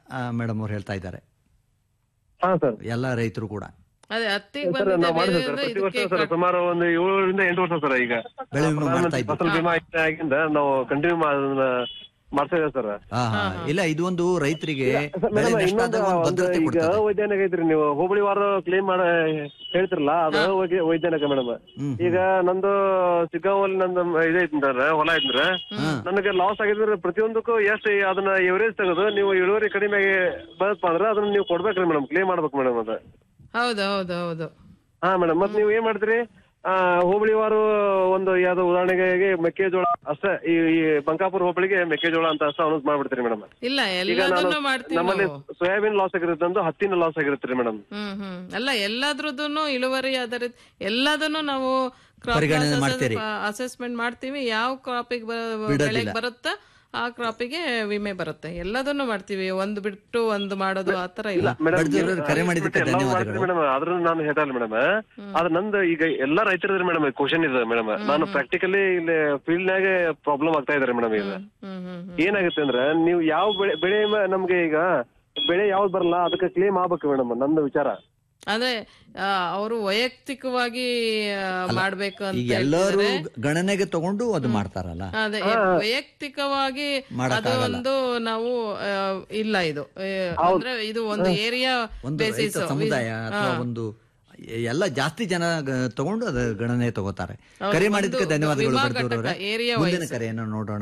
Madam ಅವ್ರು ಹೇಳ್ತಾ ಇದ್ದಾರೆ ಹಾ ಸರ್ ಎಲ್ಲ ರೈತರು ಕೂಡ ಅದೇ ಹತ್ತಿಗೆ ಸರ್ ನಾವು ಮಾಡಿದ್ವಿ ಸರ್ ಬಂದಿದೆ ಪ್ರತಿ ವರ್ಷ ಸರ್ ಸುಮಾರು ಒಂದು ಏಳರಿಂದ ಎಂಟು ವರ್ಷ ಸರ್ ಈಗ ಬೆಳೆ ವಿಮೆ ಮಾಡ್ತಾ ಇದ್ದೀವಿ ಫಸಲ್ ಬಿಮಾ ಯೋಜನೆ ಆಗಿಂದ ನಾವು ಕಂಟಿನ್ಯೂ ಮಾಡ್ತಾ ಇದ್ದೇವೆ ಸರ್ ಹಾ ಹಾ ಇಲ್ಲ ಇದು ಒಂದು ರೈತರಿಗೆ ಬೆಳೆ ಮೇಡಮ್ ನಷ್ಟ ಇನ್ನೊಂದು ಆದಾಗ ಒಂದು ಒಂದು ಭದ್ರತೆ ಈಗ ಕೊಡ್ತದೆ ವೈಜ್ಞಾನಿಕ ಐತ್ರಿ ನೀವು ಹೋಬಳಿ ವಾರ ಕ್ಲೇಮ್ ಮಾಡ ಹೇಳ್ತಿರಲ್ಲ ಅದು ವೈಜ್ಞ- ವೈಜ್ಞಾನಿಕ ಮೇಡಮ್ ಹ್ಮ್ ಈಗ ನಂದು ಚಿಕ್ಕವಲ್ಲಿ ನಂದು ಇದೈತಂದ್ರ ಹೊಲ ಐತಂದ್ರ ನನಗೆ ಲಾಸ್ ಆಗಿದ್ರೆ ಪ್ರತಿಯೊಂದಕ್ಕೂ ಎಷ್ಟು ಅದನ್ನ ಎವರೇಜ್ ತೆಗೆದು ನೀವು ಇಳುವರಿ ಕಡಿಮೆ ಬರಪ್ಪ ಅಂದ್ರೆ ಅದನ್ನ ನೀವು ಕೊಡ್ಬೇಕ್ರಿ ಮೇಡಮ್ ಕ್ಲೇಮ್ ಮಾಡ್ಬೇಕು ಮೇಡಮ್ ಅದ ಹೌದು ಹೌದು ಹೌದು ಹಾ ಮೇಡಮ್ ಮತ್ ನೀವು ಏನ್ ಮಾಡ್ತೀರಿ ಆ ಹೋಬಳಿ ವಾರು ಒಂದು ಯಾವ್ದೋ ಉದಾಹರಣೆಗೆ ಮೆಕ್ಕೆಜೋಳ ಅಷ್ಟೇ ಈ ಈ ಬಂಕಾಪುರ ಹೋಬಳಿಗೆ ಮೆಕ್ಕೆಜೋಳ ಅಂತ ಅಷ್ಟೇ ಅನೌನ್ಸ್ ಮಾಡ್ಬಿಡ್ತೀರಿ ಮೇಡಮ್ ಇಲ್ಲ ಈಗ ನಾನು ಎಲ್ಲದನ್ನು ಮಾಡ್ತೀವಿ ನಮ್ಮಲ್ಲಿ ನಾವು ಸೋಯಾಬೀನ್ ಲಾಸ್ ಆಗಿರುತ್ತೆ ಒಂದು ಹತ್ತಿನ ಲಾಸ್ ಆಗಿರುತ್ತೆ ಮೇಡಮ್ ಹ್ಮ್ ಹ್ಮ್ ಅಲ್ಲ ಎಲ್ಲದ್ರದ್ದು ಇಳುವರಿ ಆಧಾರಿತ ಎಲ್ಲದನ್ನು ನಾವು ಪರಿಗಣನೆ ಮಾಡ್ತೀರಿ. ಅಸೆಸ್ಮೆಂಟ್ ಮಾಡ್ತೀವಿ ಯಾವ ಕ್ರಾಪಿಗೆ ಬಿಡೋದಿಲ್ಲ. ಬೆಳೆಗೆ ಬರುತ್ತಾ ಆ ಕ್ರಾಪಿಗೆ ವಿಮೆ ಬರುತ್ತೆ ಎಲ್ಲದನ್ನು ಮಾಡ್ತೀವಿ ಒಂದು ಬಿಟ್ಟು ಒಂದು ಮಾಡೋದು ಆತರ ಇಲ್ಲ ಬಡ್ದಿರೋರು ಕರೆ ಮಾಡಿದ್ದಕ್ಕೆ ಧನ್ಯವಾದಗಳು ಮೇಡಮ್ ಆದ್ರೂ ನಾನು ಹೇಳ್ತಾ ಮೇಡಮ್ ಆದ್ರೆ ನಂದು ಈಗ ಎಲ್ಲಾ ರೈತರ ಮೇಡಮ್ ಕ್ವಶನ್ ಇದೆ ಮೇಡಮ್ ನಾನು ಪ್ರಾಕ್ಟಿಕಲಿ ಇಲ್ಲಿ ಫೀಲ್ಡ್ ನಾಗೆ ಪ್ರಾಬ್ಲಮ್ ಆಗ್ತಾ ಇದಾರೆ ಮೇಡಮ್ ಈಗ ಹ್ಮ್ ಹ್ಮ್ ಏನಾಗುತ್ತೆ ಅಂದ್ರೆ ನೀವು ಯಾವ ಬೆಳೆ ಬೆಳೆ ಮ- ನಮ್ಗೆ ಈಗ ಬೆಳೆ ಯಾವ್ದು ಬರಲ್ಲ ಅದಕ್ಕೆ ಕ್ಲೇಮ್ ಆಗ್ಬೇಕು ಮೇಡಮ್ ನಂದು ವಿಚಾರ ಅಂದ್ರೆ ಅವರು ವೈಯಕ್ತಿಕವಾಗಿ ಆ, ಮಾಡ್ಬೇಕು ಅಂತ ಈಗ ಎಲ್ಲರೂ ಹೇಳ್ತಿದ್ದಾರೆ. ಗಣನೆಗೆ ತಗೊಂಡು ಅದು ಮಾಡ್ತಾರಲ್ಲ ಅದೇ ವೈಯಕ್ತಿಕವಾಗಿ ಅದು ಮಾಡಕ್ಕಾಗಲ್ಲ. ಒಂದು ನಾವು ಆ, ಇಲ್ಲ ಇದು ಆ, ಅಂದ್ರೆ ಇದು ಒಂದು ಏರಿಯಾ ಒಂದು ಬೇಸಿಸ್ ರೈತ ಸಮುದಾಯ ಅಥವಾ ಒಂದು ಎಲ್ಲ ಜಾಸ್ತಿ ಜನ ಗ- ತಗೊಂಡು ಅದು ಗಣನೆ ತಗೋತಾರೆ ಕರೆ ಮಾಡಿದ್ದಕ್ಕೆ ಒಂದು ಧನ್ಯವಾದಗಳು ವಿಮಾ ಬರ್ದವ್ರವ್ರೆ. ಘಟಕ, area ಮುಂದಿನ wise. ಕರೆಯನ್ನು ನೋಡೋಣ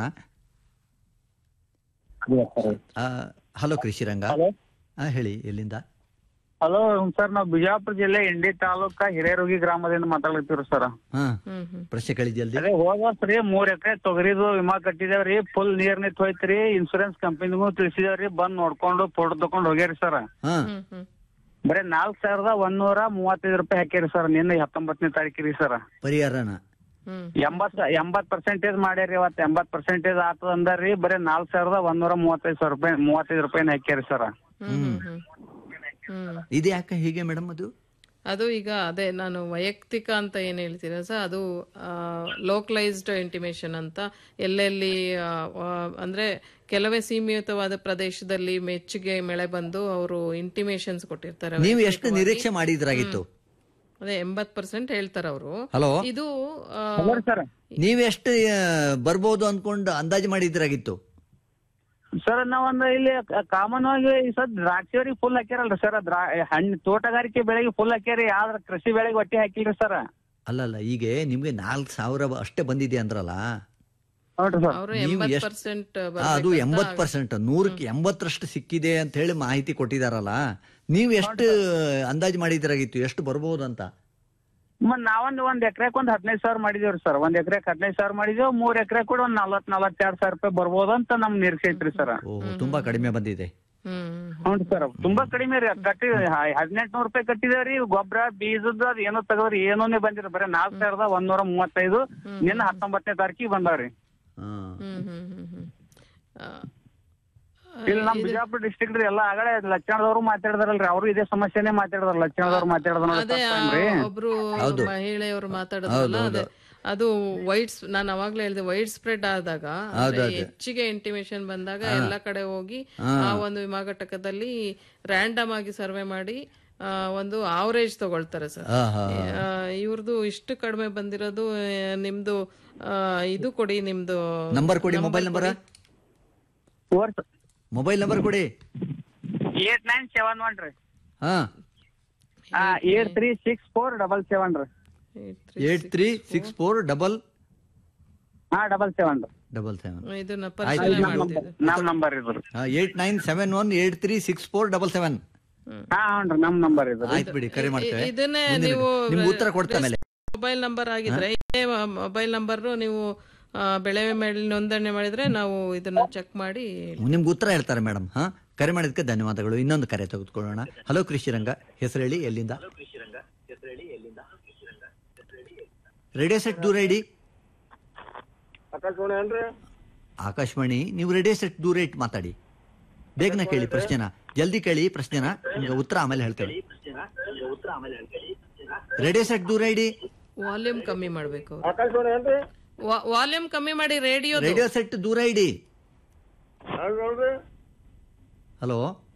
ಹಲೋ ಕೃಷಿರಂಗ ಆ, ಹೇಳಿ ಎಲ್ಲಿಂದ ಹಲೋ ಸರ್ ನಾವು ಬಿಜಾಪುರ ಜಿಲ್ಲೆ ಇಂಡಿ ತಾಲೂಕ ಹಿರೇರುಗಿ ಗ್ರಾಮದಿಂದ ಮಾತಾಡ್ತೀವಿ ಸರ್ ಹಾ ಹ್ಮ್ ಹ್ಮ್ ಪ್ರಶ್ನೆ ಕೇಳಿ ಜಲ್ದಿ ಅದೇ ಹೋದ ವರ್ಷ ರೀ ಮೂರ್ ಎಕರೆ ತೊಗರಿದು ವಿಮಾ ಕಟ್ಟಿದೇವ್ರಿ ಫುಲ್ ನೀರ್ ನಿಂತ್ ಹೋಯ್ತ್ರಿ ಇನ್ಸೂರೆನ್ಸ್ ಕಂಪನಿಗೂ ತಿಳಿಸಿದೇವ್ರಿ ಬಂದ್ ನೋಡ್ಕೊಂಡು ಫೋಟೋ ತಕೊಂಡ್ ಹೋಗ್ಯಾರಿ ಸರ್ ಹಾ ಹ್ಮ್ ಹ್ಮ್ ಬರೀ ನಾಲ್ಕ್ ಸಾವಿರದ ಒಂದೂರ ಮೂವತ್ತೈದು ರೂಪಾಯಿ ಹಾಕ್ಯಾರಿ ಸರ್ ನಿನ್ನೆ ಹತ್ತೊಂಬತ್ತನೇ ತಾರೀಕಿರಿ ಸರ್ ಪರಿಹಾರನ ಹ್ಮ್ ಎಂಬತ್ ಎಂಬತ್ ಪರ್ಸೆಂಟೇಜ್ ಮಾಡ್ಯಾರಿ ಇವತ್ತು ಎಂಬತ್ ಪರ್ಸೆಂಟೇಜ್ ಆತದ ಅಂದಾರ್ರಿ ಬರೀ ನಾಲ್ಕ್ ಸಾವಿರದ ಒಂದೂರ ಮೂವತ್ತೈದು ಸಾವಿರ ರೂಪಾಯಿ ಮೂವತ್ತೈದು ರೂಪಾಯಿನ ಹಾಕ್ಯಾರಿ ಸರ್ ಹ್ಮ್ ಹ್ಮ್ ಹ್ಮ್ ಹ್ಮ್ ಇದು ಯಾಕೆ ಹೀಗೆ ಮೇಡಮ್ ಅದು ಅದು ಈಗ ಅದೇ ನಾನು ವೈಯಕ್ತಿಕ ಅಂತ ಏನ್ ಹೇಳ್ತೀರ ಸರ್ ಅದು ಲೋಕಲೈಸ್ಡ್ ಇಂಟಿಮೇಷನ್ ಅಂತ ಎಲ್ಲೆಲ್ಲಿ ಆ, ಆ, ಅಂದ್ರೆ ಕೆಲವೇ ಸೀಮಿತವಾದ ಪ್ರದೇಶದಲ್ಲಿ ಮೆಚ್ಚುಗೆ ಮಳೆ ಬಂದು ಅವರು ಇಂಟಿಮೇಷನ್ಸ್ ಕೊಟ್ಟಿರ್ತಾರೆ ನೀವು ಎಷ್ಟು ನಿರೀಕ್ಷೆ ಮಾಡಿದ್ರಾಗಿತ್ತು ಅದೇ ಎಂಬತ್ ಪರ್ಸೆಂಟ್ ಹೇಳ್ತಾರೆ ಅವರು ಹಲೋ ಇದು ಆ, ಸರ್ ನೀವೆಷ್ಟು ಆ, ಬರ್ಬೋದು ಅನ್ಕೊಂಡು ಅಂದಾಜು ಮಾಡಿದ್ರಾಗಿತ್ತು ಸರ್ ನಾವೊಂದು ಇಲ್ಲಿ ಕಾಮನ್ ಆಗಿ ಈ ಸದ್ ದ್ರಾಕ್ಷಿಯವ್ರಿಗೆ ಫುಲ್ ಹಾಕ್ಯಾರಲ್ರಿ ಸರ್ ದ್ರಾ ಹಣ್ಣು ತೋಟಗಾರಿಕೆ ಬೆಳೆಗೆ ಫುಲ್ ಹಾಕ್ಯಾರಿ ಆದ್ರ ಕೃಷಿ ಬೆಳೆಗೆ ಒಟ್ಟಿ ಹಾಕಿಲ್ರಿ ಸರ್ ಅಲ್ಲಲ್ಲ ಈಗ ನಿಮ್ಗೆ ನಾಲ್ಕು ಸಾವಿರ ಅಷ್ಟೇ ಬಂದಿದೆ ಅಂದ್ರಲ್ಲ ನೋಡ್ರಿ ಸರ್ ಅವರು ನೀವು ಎಂಬತ್ ಎಷ್ಟ್- ಪರ್ಸೆಂಟ್ ಆ, ಅದು ಎಂಬತ್ ಪರ್ಸೆಂಟ್ ನೂರಕ್ಕೆ ಎಂಬತ್ತರಷ್ಟು ಸಿಕ್ಕಿದೆ ಅಂತ ಹೇಳಿ ಮಾಹಿತಿ ಕೊಟ್ಟಿದಾರಲ್ಲ ನೀವು ಎಷ್ಟು ಅಂದಾಜು ಮಾಡಿದ್ರಾಗಿತ್ತು ಎಷ್ಟು ಬರ್ಬೋದು ಅಂತ ಮತ್ ನಾವೊಂದ್ ಒಂದ್ ಎಕರೆಕ್ ಒಂದ್ ಹದಿನೈದು ಸಾವಿರ ಮಾಡಿದೇವ್ರಿ ಸರ್ ಒಂದ್ ಎಕರೆಕ್ ಹದಿನೈದು ಸಾವಿರ ಮಾಡಿದೇವ್ ಮೂರ್ ಎಕರೆ ಕೂಡ ಒಂದ್ ನಲ್ವತ್ ನಲ್ವತ್ತೆರಡು ಸಾವಿರ ರೂಪಾಯಿ ಬರ್ಬೋದು ಅಂತ ನಮ್ ನಿರೀಕ್ಷೆ ಐತ್ರಿ ಸರ್ ಓಹ್ ತುಂಬಾ ಕಡಿಮೆ ಬಂದಿದೆ ಹ್ಮ್ ಹ್ಞೂ ಸರ್ ತುಂಬಾ ಕಡಿಮೆ ರೀ ಕಟ್ಟಿ ಹದಿನೆಂಟು ರೂಪಾಯಿ ಕಟ್ಟಿದೇವ್ರಿ ಗೊಬ್ಬರ ಬೀಜದ ಅದ್ ಏನೋ ತಗದ್ರಿ ಏನೋನೇ ಬಂದಿರ ಬರೀ ನಾಲ್ಕ್ ಸಾವಿರದ ಒಂದೂರ ಮೂವತ್ತೈದು ನಿನ್ನ ಹತ್ತೊಂಬತ್ತನೇ ತಾರೀಕಿಗೆ ಬಂದಾವ್ರಿ ಹಾ ಹ್ಮ್ ಹ್ಮ್ ಹ್ಮ್ ಹ್ಮ್ ಆ, ಇಲ್ಲಿ ನಮ್ ಬಿಜಾಪುರ ಡಿಸ್ಟ್ರಿಕ್ಟ್ ರೀ ಎಲ್ಲಾ ಆಗಲೇ ಲಕ್ಷಣದವ್ರು ಮಾತಾಡಿದಾರಲ್ರಿ ಅವರು ಇದೇ ಸಮಸ್ಯೆನೇ ಮಾತಾಡಿದಾರ ಲಕ್ಷಣದವ್ರು ಮಾತಾಡಿದ್ರ ಅದೇ ಆ ರೀ ಒಬ್ರು ಮಹಿಳೆಯವರು ಮಾತಾಡಿದ್ರಲ್ಲ ಅದೇ ಅದು ವೈಟ್ ನಾನು ಅವಾಗ್ಲೇ ಹೇಳಿದೆ ವೈಟ್ ಸ್ಪ್ರೆಡ್ ಆದಾಗ ಅಂದ್ರೆ ಹೆಚ್ಚಿಗೆ ಇಂಟಿಮೇಷನ್ ಬಂದಾಗ ಎಲ್ಲ ಕಡೆ ಹೋಗಿ ಆ ಒಂದು ವಿಮಾ ಘಟಕದಲ್ಲಿ ರ್ಯಾಂಡಮ್ ಆಗಿ ಸರ್ವೆ ಮಾಡಿ ಆ, ಒಂದು ಆವರೇಜ್ ತಗೊಳ್ತಾರೆ ಸರ್ ಹಾ ಹಾ ಇವ್ರದ್ದು ಇಷ್ಟು ಕಡಿಮೆ ಬಂದಿರೋದು ಆ, ನಿಮ್ದು ಆ, ಇದು ಕೊಡಿ ನಿಮ್ದು ನಂಬರ್ ಕೊಡಿ ಮೊಬೈಲ್ ನಂಬರ್ ಮೊಬೈಲ್ ನಂಬರ್ ಕೊಡಿ ಏಟ್ ನೈನ್ ಸೆವೆನ್ ಒನ್ ರೀ ಹಾ eight three six four double seven ರೀ eight three six four double ಹಾ ಡಬಲ್ ಸೆವೆನ್ ರೀ ಡಬಲ್ ಸೆವೆನ್ ಇದನ್ನ ಪರಿಶೀಲನೆ ಮಾಡ್ತಿದ್ದೆ ನಮ್ ನಂಬರ್ ಇದ್ರಿ eight nine seven one eight three six four double seven ಹಾ ಹ್ಞೂ ನಮ್ ನಂಬರ್ ಇದ್ರಿ ಆಯ್ತು ಬಿಡಿ ಕರೆ ಮಾಡ್ತೇವೆ ಇದನ್ನೇ ಮುಂದಿನ- ನೀವು ನಿಮ್ಗೆ ಉತ್ತರ ಕೊಡ್ತಾ ಮೇಲೆ ಮೊಬೈಲ್ ನಂಬರ್ ಆಗಿದ್ರೆ ಇದೇ ಮೊಬೈಲ್ ನಂಬರ್ ನೀವು ಆ, ಬೆಳೆ ಮೇಲೆ ನೋಂದಣಿ ಮಾಡಿದ್ರೆ ನಾವು ಇದನ್ನ ಚೆಕ್ ಮಾಡಿ ನಿಮ್ಗೆ ಉತ್ತರ ಹೇಳ್ತಾರೆ ಮೇಡಮ್ ಹಾ ಕರೆ ಮಾಡಿದಕ್ಕೆ ಧನ್ಯವಾದಗಳು ಇನ್ನೊಂದು ಕರೆ ತೆಗೆದುಕೊಳ್ಳೋಣ ಹಲೋ ಕೃಷಿರಂಗ ಹೆಸರು ಹೇಳಿ ಎಲ್ಲಿಂದ ರೇಡಿಯೋ ಸೆಟ್ ದೂರ ಇಡಿ ಆಕಾಶವಾಣಿ ಏನ್ರಿ ಆಕಾಶವಾಣಿ ನೀವು ರೇಡಿಯೋ ಸೆಟ್ ದೂರ ಇಟ್ಟು ಮಾತಾಡಿ ಬೇಗನೆ ಕೇಳಿ ಪ್ರಶ್ನೆನ ಜಲ್ದಿ ಕೇಳಿ ಪ್ರಶ್ನೆನ ನಿಮ್ಗೆ ಉತ್ತರ ಆಮೇಲೆ ಹೇಳ್ತೇವೆ ರೇಡಿಯೋ ಸೆಟ್ ದೂರ ಇಡಿ ವಾಲ್ಯೂಮ್ ಕಮ್ಮಿ ಮಾಡ್ಬೇಕು ಆಕಾಶವಾಣಿ ಏನ್ರಿ ವಾಲ್ಯೂಮ್ ಕಮ್ಮಿ ಮಾಡಿ ರೇಡಿಯೋ ರೇಡಿಯೋ ಸೆಟ್ ದೂರ ಇಡಿ ನೋಡ್ರಿ ಹಲೋ